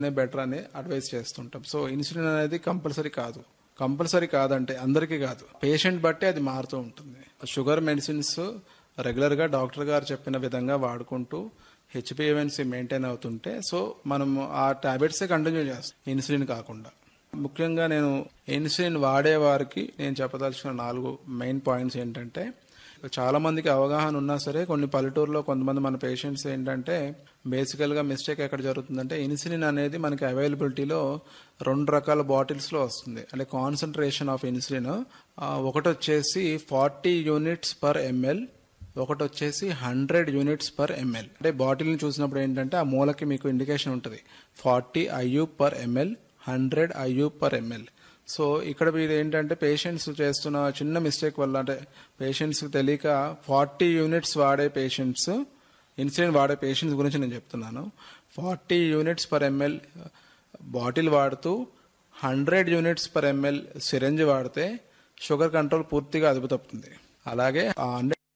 better అని advise చేస్తుంటాం so insulin అనేది కంపల్సరీ కాదు కంపల్సరీ కాదంటే అందరికీ కాదు పేషెంట్ బట్టి అది మారుతూ ఉంటుంది షుగర్ మెడిసిన్స్ రెగ్యులర్గా డాక్టర్ గారు చెప్పిన విధంగా వాడుకుంటూ హెచ్పిఎవన్సీ మెయింటైన్ అవుతుంటే సో మనం ఆ టాబ్లెట్సే కంటిన్యూ చేస్తాం ఇన్సులిన్ కాకుండా ముఖ్యంగా నేను ఇన్సులిన్ వాడే వారికి నేను చెప్పదలుచుకున్న నాలుగు మెయిన్ పాయింట్స్ ఏంటంటే చాలా మందికి అవగాహన ఉన్నా సరే కొన్ని పల్లెటూరులో కొంతమంది మన పేషెంట్స్ ఏంటంటే బేసికల్గా మిస్టేక్ ఎక్కడ జరుగుతుందంటే ఇన్సులిన్ అనేది మనకి అవైలబిలిటీలో రెండు రకాల బాటిల్స్లో వస్తుంది అంటే కాన్సన్ట్రేషన్ ఆఫ్ ఇన్సులిన్ ఒకటి వచ్చేసి ఫార్టీ యూనిట్స్ పర్ ఎంఎల్ ఒకటి వచ్చేసి హండ్రెడ్ యూనిట్స్ పర్ ఎంఎల్ అంటే బాటిల్ని చూసినప్పుడు ఏంటంటే ఆ మూలకి మీకు ఇండికేషన్ ఉంటుంది forty IU per ML hundred IU per ML so ఇక్కడ మీరు ఏంటంటే పేషెంట్స్ చేస్తున్న చిన్న మిస్టేక్ వల్ల అంటే పేషెంట్స్ తెలియక ఫార్టీ యూనిట్స్ వాడే పేషెంట్స్ ఇన్సులిన్ వాడే పేషెంట్స్ గురించి నేను చెప్తున్నాను forty units per ML bottle వాడుతూ hundred units per ML syringe వాడితే షుగర్ కంట్రోల్ పూర్తిగా అదుపు తప్పుతుంది అలాగే ఆ హండ్రెడ్